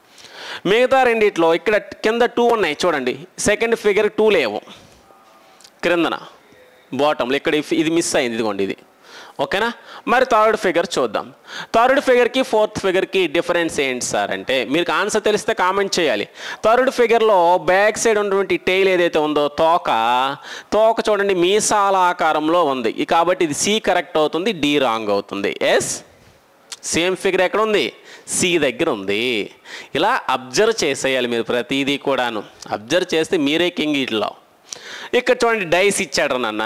మిగతా రెండిట్లో ఇక్కడ కింద టూ ఉన్నాయి చూడండి సెకండ్ ఫిగర్ టూ లేవు క్రిందన బాటంలో ఇక్కడ ఇఫ్- ఇది మిస్ అయింది ఇదిగోండి ఇది ఓకేనా మరి థర్డ్ ఫిగర్ చూద్దాం థర్డ్ ఫిగర్కి ఫోర్త్ ఫిగర్కి డిఫరెన్స్ ఏంటి సార్ అంటే మీకు ఆన్సర్ తెలిస్తే కామెంట్ చేయాలి థర్డ్ ఫిగర్లో బ్యాక్ సైడ్ ఉన్నటువంటి టైల్ ఏదైతే ఉందో తోక తోక చూడండి మీసాల ఆకారంలో ఉంది ఈ కాబట్టి ఇది సి కరెక్ట్ అవుతుంది డి రాంగ్ అవుతుంది ఎస్ సేమ్ ఫిగర్ ఎక్కడ ఉంది సి దగ్గర ఉంది ఇలా అబ్జర్వ్ చేసేయాలి మీరు ప్రతిదీ కూడాను అబ్జర్వ్ చేస్తే మీరే కింగ్ ఇట్లో ఇక్కడ చూడండి డైస్ ఇచ్చాడు నాన్న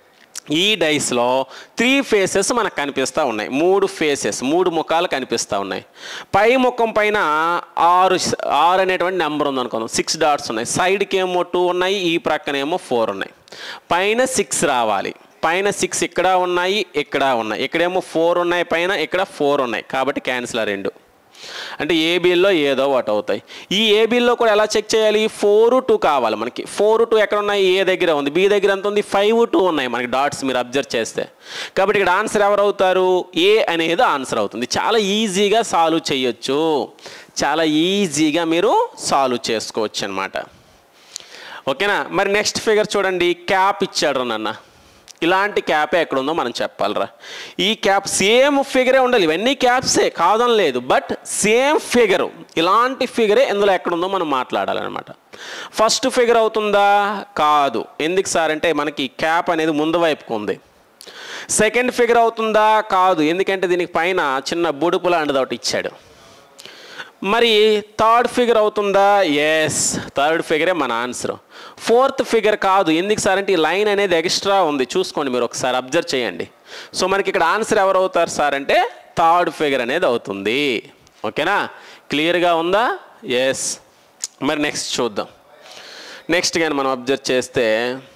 ఈ డైస్లో త్రీ ఫేసెస్ మనకు కనిపిస్తూ ఉన్నాయి మూడు ఫేసెస్ మూడు ముఖాలు కనిపిస్తూ ఉన్నాయి పై ముఖం పైన ఆరు ఆరు అనేటువంటి నెంబర్ ఉంది అనుకుందాం సిక్స్ డాట్స్ ఉన్నాయి సైడ్కి ఏమో టూ ఉన్నాయి ఈ ప్రక్కన ఏమో ఫోర్ ఉన్నాయి పైన సిక్స్ రావాలి పైన సిక్స్ ఇక్కడ ఉన్నాయి ఇక్కడ ఉన్నాయి ఇక్కడేమో ఫోర్ ఉన్నాయి పైన ఇక్కడ ఫోర్ ఉన్నాయి కాబట్టి క్యాన్సిల్ ఆ రెండు అంటే ఏబీల్లో ఏదో ఒకటి అవుతాయి ఈ ఏబీల్లో కూడా ఎలా చెక్ చేయాలి ఫోర్ టూ కావాలి మనకి ఫోర్ టూ ఎక్కడ ఉన్నాయి ఏ దగ్గర ఉంది బి దగ్గర ఎంత ఉంది ఫైవ్ టూ ఉన్నాయి మనకి డాట్స్ మీరు అబ్జర్వ్ చేస్తే కాబట్టి ఇక్కడ ఆన్సర్ ఎవరు అవుతారు ఏ అనేది ఆన్సర్ అవుతుంది చాలా ఈజీగా సాల్వ్ చేయొచ్చు చాలా ఈజీగా మీరు సాల్వ్ చేసుకోవచ్చు అనమాట ఓకేనా మరి నెక్స్ట్ ఫిగర్ చూడండి క్యాప్ ఇచ్చాడు నాన్న ఇలాంటి క్యాపే ఎక్కడ ఉందో మనం చెప్పాలరా ఈ క్యాప్ సేమ్ ఫిగరే ఉండాలి ఇవన్నీ క్యాప్సే కాదని లేదు బట్ సేమ్ ఫిగరు ఇలాంటి ఫిగరే ఇందులో ఎక్కడ ఉందో మనం మాట్లాడాలన్నమాట ఫస్ట్ ఫిగర్ అవుతుందా కాదు ఎందుకు సార్ అంటే మనకి క్యాప్ అనేది ముందు వైపుకు ఉంది సెకండ్ ఫిగర్ అవుతుందా కాదు ఎందుకంటే దీనికి పైన చిన్న బుడుపు లాంటిది ఒకటి ఇచ్చాడు మరి థర్డ్ ఫిగర్ అవుతుందా ఎస్ థర్డ్ ఫిగరే మన ఆన్సర్ ఫోర్త్ ఫిగర్ కాదు ఎందుకు సార్ అంటే ఈ లైన్ అనేది ఎక్స్ట్రా ఉంది చూసుకోండి మీరు ఒకసారి అబ్జర్వ్ చేయండి సో మనకి ఇక్కడ ఆన్సర్ ఎవరు అవుతారు సార్ అంటే థర్డ్ ఫిగర్ అనేది అవుతుంది ఓకేనా క్లియర్గా ఉందా ఎస్ మరి నెక్స్ట్ చూద్దాం నెక్స్ట్ కానీ మనం అబ్జర్వ్ చేస్తే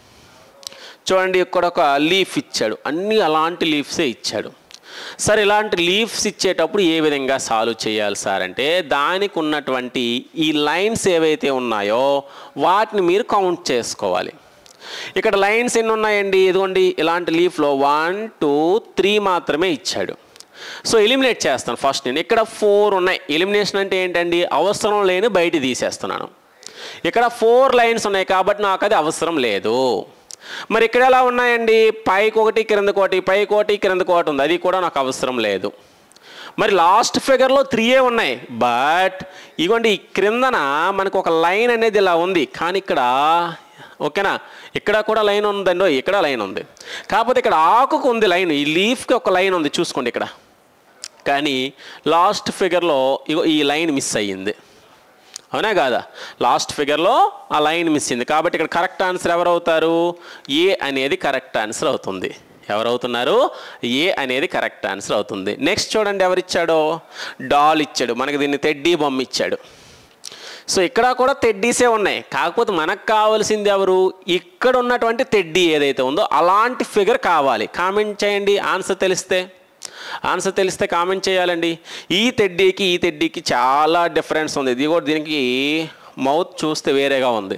చూడండి ఇక్కడ ఒక లీఫ్ ఇచ్చాడు అన్నీ అలాంటి లీఫ్సే ఇచ్చాడు సార్ ఇలాంటి లీఫ్స్ ఇచ్చేటప్పుడు ఏ విధంగా సాల్వ్ చేయాలి సార్ అంటే దానికి ఉన్నటువంటి ఈ లైన్స్ ఏవైతే ఉన్నాయో వాటిని మీరు కౌంట్ చేసుకోవాలి ఇక్కడ లైన్స్ ఎన్ని ఉన్నాయండి ఇదిగోండి ఇలాంటి లీఫ్లో వన్ టూ త్రీ మాత్రమే ఇచ్చాడు సో ఎలిమినేట్ చేస్తాను ఫస్ట్ నేను ఇక్కడ ఫోర్ ఉన్నాయి ఎలిమినేషన్ అంటే ఏంటండి అవసరం లేని బయట తీసేస్తున్నాను ఇక్కడ ఫోర్ లైన్స్ ఉన్నాయి కాబట్టి నాకు అది అవసరం లేదు మరి ఇక్కడ ఎలా ఉన్నాయండి పైకి ఒకటి క్రిందకి ఒకటి పైకి ఒకటి క్రిందకి ఒకటి ఉంది అది కూడా నాకు అవసరం లేదు మరి లాస్ట్ ఫిగర్లో త్రీయే ఉన్నాయి బట్ ఇగోండి ఈ క్రిందన మనకు ఒక లైన్ అనేది ఇలా ఉంది కానీ ఇక్కడ ఓకేనా ఇక్కడ కూడా లైన్ ఉందండి ఇక్కడ లైన్ ఉంది కాకపోతే ఇక్కడ ఆకుకు ఉంది లైన్ ఈ లీఫ్కి ఒక లైన్ ఉంది చూసుకోండి ఇక్కడ కానీ లాస్ట్ ఫిగర్లో ఇగో ఈ లైన్ మిస్ అయ్యింది అవునా కాదా లాస్ట్ ఫిగర్లో ఆ లైన్ మిస్ అయింది కాబట్టి ఇక్కడ కరెక్ట్ ఆన్సర్ ఎవరు అవుతారు ఏ అనేది కరెక్ట్ ఆన్సర్ అవుతుంది ఎవరవుతున్నారు ఏ అనేది కరెక్ట్ ఆన్సర్ అవుతుంది నెక్స్ట్ చూడండి ఎవరిచ్చాడో డాల్ ఇచ్చాడు మనకి దీన్ని తెడ్డీ బొమ్మ ఇచ్చాడు సో ఇక్కడ కూడా తెడ్డీసే ఉన్నాయి కాకపోతే మనకు కావాల్సింది ఎవరు ఇక్కడ ఉన్నటువంటి తెడ్డీ ఏదైతే ఉందో అలాంటి ఫిగర్ కావాలి కామెంట్ చేయండి ఆన్సర్ తెలిస్తే ఆన్సర్ తెలిస్తే కామెంట్ చేయాలండి ఈ తెడ్డీకి ఈ తెడ్డీకి చాలా డిఫరెన్స్ ఉంది ఇది కూడా దీనికి మౌత్ చూస్తే వేరేగా ఉంది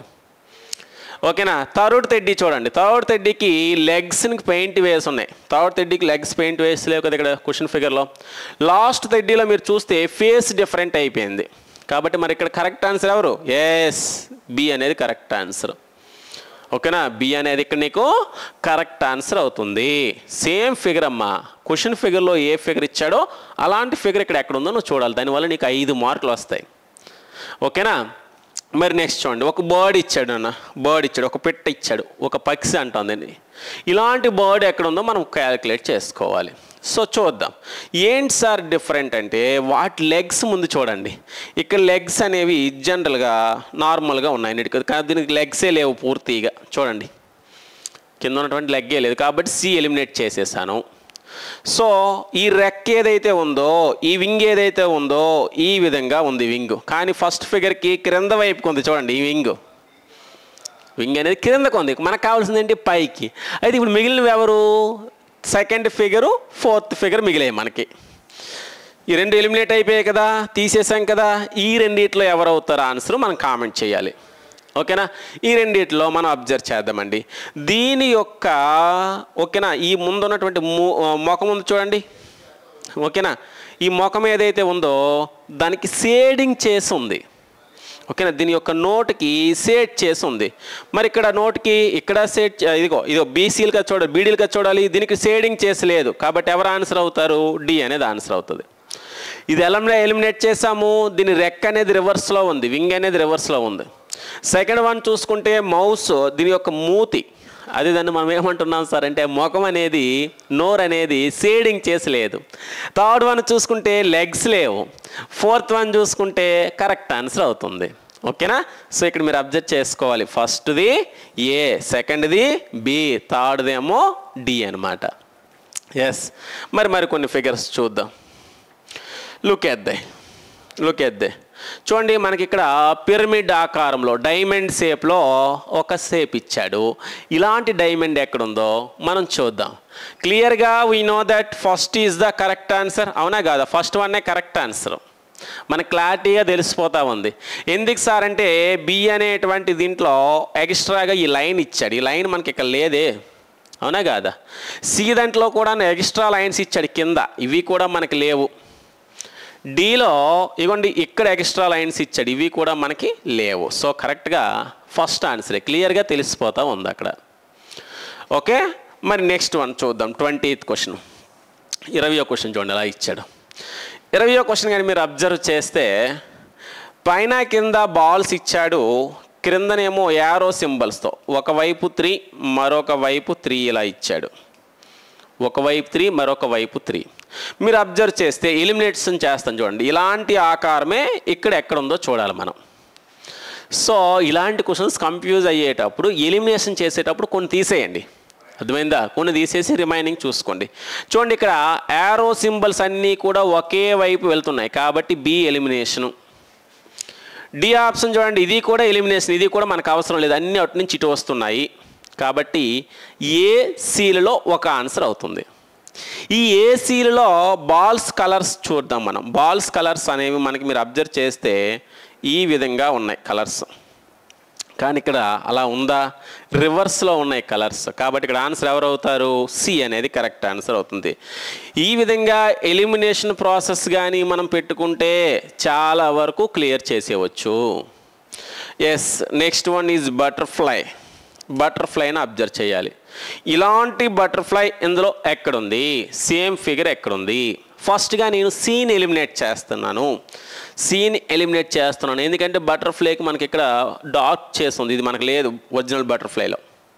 ఓకేనా థర్డ్ తెడ్డీ చూడండి థర్డ్ తెడ్డీకి లెగ్స్ని పెయింట్ వేసి ఉన్నాయి థర్డ్ తెడ్డీకి లెగ్స్ పెయింట్ వేసి లేవు కదా ఇక్కడ క్వశ్చన్ ఫిగర్లో లాస్ట్ తెడ్డీలో మీరు చూస్తే ఫేస్ డిఫరెంట్ అయిపోయింది కాబట్టి మరి ఇక్కడ కరెక్ట్ ఆన్సర్ ఎవరు ఎస్ బి అనేది కరెక్ట్ ఆన్సర్ ఓకేనా బి అనేది ఇక్కడ నీకు కరెక్ట్ ఆన్సర్ అవుతుంది సేమ్ ఫిగర్ అమ్మా క్వశ్చన్ ఫిగర్లో ఏ ఫిగర్ ఇచ్చాడో అలాంటి ఫిగర్ ఇక్కడ ఎక్కడ ఉందో నువ్వు చూడాలి దానివల్ల నీకు ఐదు మార్కులు వస్తాయి ఓకేనా మరి నెక్స్ట్ చూడండి ఒక బర్డ్ ఇచ్చాడు అన్న బర్డ్ ఇచ్చాడు ఒక పెట్ట ఇచ్చాడు ఒక పక్షి అంటుందండి ఇలాంటి బర్డ్ ఎక్కడ ఉందో మనం క్యాలిక్యులేట్ చేసుకోవాలి సో చూద్దాం ఏంటి సార్ డిఫరెంట్ అంటే వాటి లెగ్స్ ముందు చూడండి ఇక్కడ లెగ్స్ అనేవి జనరల్గా నార్మల్గా ఉన్నాయి అన్నిటికీ కానీ దీనికి లెగ్సే లేవు పూర్తిగా చూడండి కింద ఉన్నటువంటి లెగ్గే లేదు కాబట్టి సి ఎలిమినేట్ చేసేసాను సో ఈ రెక్ ఏదైతే ఉందో ఈ వింగ్ ఏదైతే ఉందో ఈ విధంగా ఉంది వింగ్ కానీ ఫస్ట్ ఫిగర్కి క్రింద వైపుకి ఉంది చూడండి ఈ వింగ్ వింగ్ అనేది క్రిందకు ఉంది మనకు కావాల్సింది ఏంటి పైకి అయితే ఇప్పుడు మిగిలినవి ఎవరు సెకండ్ ఫిగరు ఫోర్త్ ఫిగర్ మిగిలాయి మనకి ఈ రెండు ఎలిమినేట్ అయిపోయాయి కదా తీసేసాం కదా ఈ రెండిట్లో ఎవరు అవుతారో ఆన్సర్ మనం కామెంట్ చేయాలి ఓకేనా ఈ రెండిట్లో మనం అబ్జర్వ్ చేద్దామండి దీని యొక్క ఓకేనా ఈ ముందు ఉన్నటువంటి ము- ముఖం ముందు చూడండి ఓకేనా ఈ ముఖం ఏదైతే ఉందో దానికి షేడింగ్ చేసి ఉంది ఓకేనా దీని యొక్క నోట్కి సేట్ చేసి ఉంది మరి ఇక్కడ నోట్కి ఇక్కడ సేట్ చే- ఇదిగో ఇదిగో బీసీలుగా చూడాలి బీడీలుగా చూడాలి దీనికి షేడింగ్ చేసి లేదు కాబట్టి ఎవరు ఆన్సర్ అవుతారు డి అనేది ఆన్సర్ అవుతుంది ఇది ఎలా ఎలిమినేట్ చేసాము దీని రెక్ అనేది రివర్స్లో ఉంది వింగ్ అనేది రివర్స్లో ఉంది సెకండ్ వన్ చూసుకుంటే మౌస్ దీని యొక్క మూతి అది దాన్ని మనం ఏమంటున్నాం సార్ అంటే ముఖం అనేది నోర్ అనేది షేడింగ్ చేసి లేదు థర్డ్ వన్ చూసుకుంటే లెగ్స్ లేవు ఫోర్త్ వన్ చూసుకుంటే కరెక్ట్ ఆన్సర్ అవుతుంది ఓకేనా సో ఇక్కడ మీరు అబ్జర్వ్ చేసుకోవాలి ఫస్ట్ది ఏ సెకండ్ది బి థర్డ్ది ఏమో డి అనమాట ఎస్ మరి మరి కొన్ని ఫిగర్స్ చూద్దాం లుక్ ఎద్దే లుక్ ఎద్దే చూడండి మనకి ఇక్కడ పిరమిడ్ ఆకారంలో డైమండ్ షేప్లో ఒక షేప్ ఇచ్చాడు ఇలాంటి డైమండ్ ఎక్కడుందో మనం చూద్దాం క్లియర్గా we know that first is the correct answer అవునా కాదా ఫస్ట్ వన్నే కరెక్ట్ ఆన్సర్ మనకు క్లారిటీగా తెలిసిపోతా ఉంది ఎందుకు సార్ అంటే బి అనేటువంటి దీంట్లో ఎక్స్ట్రాగా ఈ లైన్ ఇచ్చాడు ఈ లైన్ మనకి ఇక్కడ లేదే అవునా కాదా సి దాంట్లో కూడా ఎక్స్ట్రా లైన్స్ ఇచ్చాడు కింద ఇవి కూడా మనకి లేవు డీలో ఇగోండి ఇక్కడ ఎక్స్ట్రా లైన్స్ ఇచ్చాడు ఇవి కూడా మనకి లేవు సో కరెక్ట్గా ఫస్ట్ ఆన్సరే క్లియర్గా తెలిసిపోతా ఉంది అక్కడ ఓకే మరి నెక్స్ట్ వన్ చూద్దాం ట్వంటీ ఎయిత్ క్వశ్చన్ ఇరవయో క్వశ్చన్ చూడండి ఎలా ఇచ్చాడు ఇరవయో క్వశ్చన్ కానీ మీరు అబ్జర్వ్ చేస్తే పైన కింద బాల్స్ ఇచ్చాడు క్రిందనేమో యారో సింబల్స్తో ఒకవైపు త్రీ మరొక వైపు త్రీ ఇలా ఇచ్చాడు ఒకవైపు త్రీ మరొక వైపు త్రీ మీరు అబ్జర్వ్ చేస్తే ఎలిమినేషన్ చేస్తాం చూడండి ఇలాంటి ఆకారమే ఇక్కడ ఎక్కడ ఉందో చూడాలి మనం సో ఇలాంటి క్వశ్చన్స్ కన్ఫ్యూజ్ అయ్యేటప్పుడు ఎలిమినేషన్ చేసేటప్పుడు కొన్ని తీసేయండి అర్థమైందా కొన్ని తీసేసి రిమైనింగ్ చూసుకోండి చూడండి ఇక్కడ యారో సింబల్స్ అన్నీ కూడా ఒకే వైపు వెళ్తున్నాయి కాబట్టి బి ఎలిమినేషను డి ఆప్షన్ చూడండి ఇది కూడా ఎలిమినేషన్ ఇది కూడా మనకు అవసరం లేదు అన్ని అటు నుంచి ఇటు వస్తున్నాయి కాబట్టి ఏ సీలలో ఒక ఆన్సర్ అవుతుంది ఈ ఏ సీలలో బాల్స్ కలర్స్ చూద్దాం మనం బాల్స్ కలర్స్ అనేవి మనకి మీరు అబ్జర్వ్ చేస్తే ఈ విధంగా ఉన్నాయి కలర్స్ కానీ ఇక్కడ అలా ఉందా రివర్స్లో ఉన్నాయి కలర్స్ కాబట్టి ఇక్కడ ఆన్సర్ ఎవరు అవుతారు సి అనేది కరెక్ట్ ఆన్సర్ అవుతుంది ఈ విధంగా ఎలిమినేషన్ ప్రాసెస్ కానీ మనం పెట్టుకుంటే చాలా వరకు క్లియర్ చేసేవచ్చు yes next one is butterfly బటర్ఫ్లైని అబ్జర్వ్ చేయాలి ఇలాంటి బటర్ఫ్లై ఇందులో ఎక్కడుంది సేమ్ ఫిగర్ ఎక్కడుంది ఫస్ట్గా నేను సీన్ ఎలిమినేట్ చేస్తున్నాను సీన్ ఎలిమినేట్ చేస్తున్నాను ఎందుకంటే బటర్ఫ్లైకి మనకి ఇక్కడ డార్క్ చేస్తుంది ఇది మనకు లేదు ఒరిజినల్ బటర్ఫ్లైలో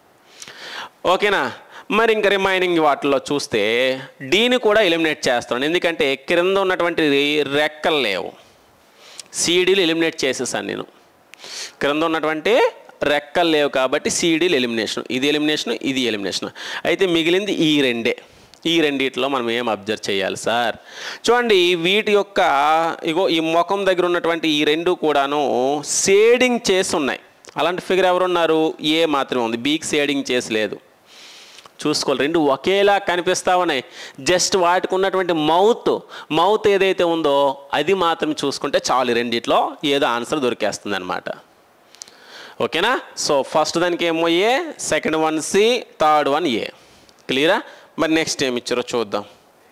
ఓకేనా మరి ఇంకా రిమైనింగ్ వాటిలో చూస్తే డీని కూడా ఎలిమినేట్ చేస్తున్నాను ఎందుకంటే క్రింద ఉన్నటువంటి రెక్కలు లేవు సీడీలు ఎలిమినేట్ చేసేసాను నేను క్రింద ఉన్నటువంటి రెక్కలు లేవు కాబట్టి సీడీలు ఎలిమినేషన్ ఇది ఎలిమినేషన్ ఇది ఎలిమినేషన్ అయితే మిగిలింది ఈ రెండే ఈ రెండిట్లో మనం ఏం అబ్జర్వ్ చేయాలి సార్ చూడండి వీటి యొక్క ఇగో ఈ ముఖం దగ్గర ఉన్నటువంటి ఈ రెండు కూడాను షేడింగ్ చేసి ఉన్నాయి అలాంటి ఫిగర్ ఎవరున్నారు ఏ మాత్రమే ఉంది బీకి షేడింగ్ చేసి లేదు చూసుకోవాలి రెండు ఒకేలా కనిపిస్తా ఉన్నాయి జస్ట్ వాటికి ఉన్నటువంటి మౌత్ మౌత్ ఏదైతే ఉందో అది మాత్రం చూసుకుంటే చాలు ఈ రెండిట్లో ఏదో ఆన్సర్ దొరికేస్తుంది అనమాట ఓకేనా సో ఫస్ట్ దానికి ఏమో A second one C third one A క్లియరా మరి నెక్స్ట్ ఏమి ఇచ్చారో చూద్దాం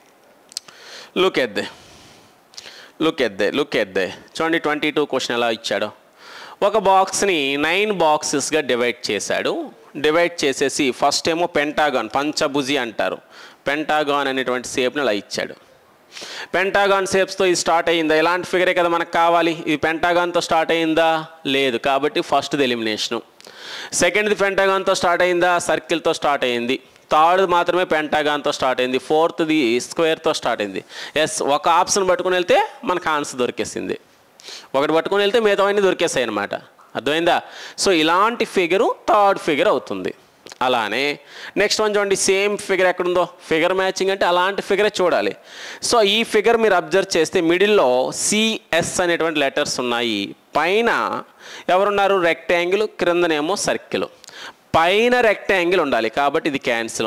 look at the look at the look at the చూడండి ట్వంటీ టూ క్వశ్చన్ ఎలా ఇచ్చాడో ఒక బాక్స్ని నైన్ బాక్సెస్గా డివైడ్ చేశాడు డివైడ్ చేసేసి ఫస్ట్ ఏమో పెంటాగాన్ పంచభుజి అంటారు పెంటాగాన్ అనేటువంటి షేప్ని అలా ఇచ్చాడు పెంటాగాన్ షేప్స్తో ఇది స్టార్ట్ అయ్యిందా ఇలాంటి ఫిగరే కదా మనకు కావాలి ఇది పెంటాగాన్తో స్టార్ట్ అయ్యిందా లేదు కాబట్టి ఫస్ట్ది ఎలిమినేషను సెకండ్ది పెంటాగాన్తో స్టార్ట్ అయిందా సర్కిల్తో స్టార్ట్ అయింది థర్డ్ మాత్రమే పెంటాగాన్తో స్టార్ట్ అయింది ఫోర్త్ది స్క్వేర్తో స్టార్ట్ అయింది ఎస్ ఒక ఆప్షన్ పట్టుకుని వెళ్తే మనకు ఆన్సర్ దొరికేసింది ఒకటి పట్టుకుని వెళ్తే మిగతావన్నీ దొరికేస్తాయి అనమాట అర్థమైందా సో ఇలాంటి ఫిగరు థర్డ్ ఫిగర్ అవుతుంది అలానే నెక్స్ట్ వన్ చూడండి సేమ్ ఫిగర్ ఎక్కడుందో ఫిగర్ మ్యాచింగ్ అంటే అలాంటి ఫిగరే చూడాలి సో ఈ ఫిగర్ మీరు అబ్జర్వ్ చేస్తే మిడిల్లో సిఎస్ అనేటువంటి లెటర్స్ ఉన్నాయి పైన ఎవరున్నారు రెక్టాంగిల్ క్రిందనేమో సర్కిల్ పైన రెక్టాంగిల్ ఉండాలి కాబట్టి ఇది క్యాన్సిల్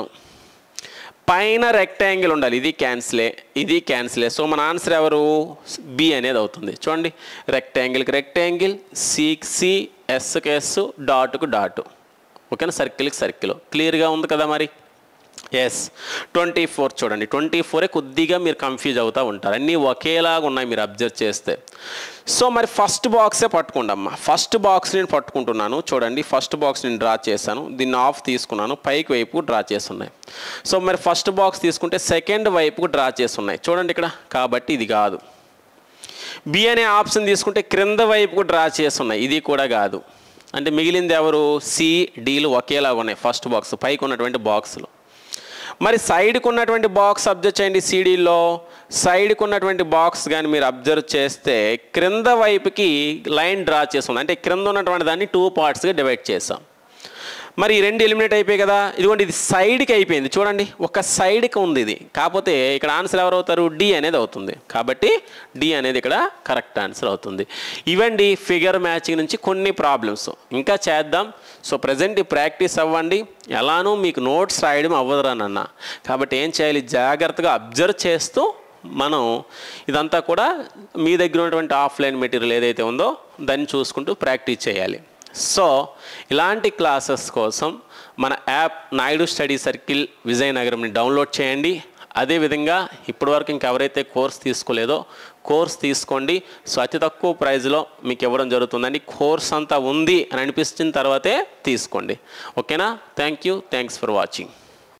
పైన రెక్టాంగిల్ ఉండాలి ఇది క్యాన్సిలే ఇది క్యాన్సిలే సో మన ఆన్సర్ ఎవరు బి అనేది అవుతుంది చూడండి రెక్టాంగిల్కి రెక్టాంగిల్ సికి సి ఎస్కి ఎస్ డాట్కు డాట్ ఓకేనా సర్కిల్కి సర్కిల్ క్లియర్గా ఉంది కదా మరి ఎస్ ట్వంటీ ఫోర్ చూడండి ట్వంటీ ఫోరే కొద్దిగా మీరు కన్ఫ్యూజ్ అవుతూ ఉంటారు అన్నీ ఒకేలాగా ఉన్నాయి మీరు అబ్జర్వ్ చేస్తే సో మరి ఫస్ట్ బాక్సే పట్టుకోండి అమ్మా ఫస్ట్ బాక్స్ నేను పట్టుకుంటున్నాను చూడండి ఫస్ట్ బాక్స్ నేను డ్రా చేశాను దీన్ని ఆఫ్ తీసుకున్నాను పైకి వైపు డ్రా చేస్తున్నాయి సో మరి ఫస్ట్ బాక్స్ తీసుకుంటే సెకండ్ వైపుకు డ్రా చేస్తున్నాయి చూడండి ఇక్కడ కాబట్టి ఇది కాదు బి అనే ఆప్షన్ తీసుకుంటే క్రింద వైపుకు డ్రా చేస్తున్నాయి ఇది కూడా కాదు అంటే మిగిలింది ఎవరు సి డీలు ఒకేలాగా ఉన్నాయి ఫస్ట్ బాక్స్ పైకి ఉన్నటువంటి బాక్సులు మరి సైడ్కి ఉన్నటువంటి బాక్స్ అబ్జర్వ్ చేయండి సీడీలో సైడ్కి ఉన్నటువంటి బాక్స్ కానీ మీరు అబ్జర్వ్ చేస్తే క్రింద వైపుకి లైన్ డ్రా చేస్తుంది అంటే క్రింద ఉన్నటువంటి దాన్ని టూ పార్ట్స్గా డివైడ్ చేసాం మరి ఈ రెండు ఎలిమినేట్ అయిపోయి కదా ఇదిగోండి ఇది సైడ్కి అయిపోయింది చూడండి ఒక సైడ్కి ఉంది ఇది కాకపోతే ఇక్కడ ఆన్సర్ ఎవరు అవుతారు డి అనేది అవుతుంది కాబట్టి డి అనేది ఇక్కడ కరెక్ట్ ఆన్సర్ అవుతుంది ఇవండి ఫిగర్ మ్యాచింగ్ నుంచి కొన్ని ప్రాబ్లమ్స్ ఇంకా చేద్దాం సో ప్రజెంట్ ఈ ప్రాక్టీస్ అవ్వండి ఎలానూ మీకు నోట్స్ రాయడం అవ్వదురానన్న కాబట్టి ఏం చేయాలి జాగ్రత్తగా అబ్జర్వ్ చేస్తూ మనం ఇదంతా కూడా మీ దగ్గర ఉన్నటువంటి ఆఫ్లైన్ మెటీరియల్ ఏదైతే ఉందో దాన్ని చూసుకుంటూ ప్రాక్టీస్ చేయాలి సో ఇలాంటి క్లాసెస్ కోసం మన యాప్ నాయుడు స్టడీ సర్కిల్ విజయనగరంని డౌన్లోడ్ చేయండి అదేవిధంగా ఇప్పటివరకు ఇంకెవరైతే కోర్స్ తీసుకోలేదో కోర్స్ తీసుకోండి సో అతి తక్కువ ప్రైజ్లో మీకు ఇవ్వడం జరుగుతుందండి కోర్స్ అంతా ఉంది అని అనిపించిన తర్వాతే తీసుకోండి ఓకేనా thank you thanks for watching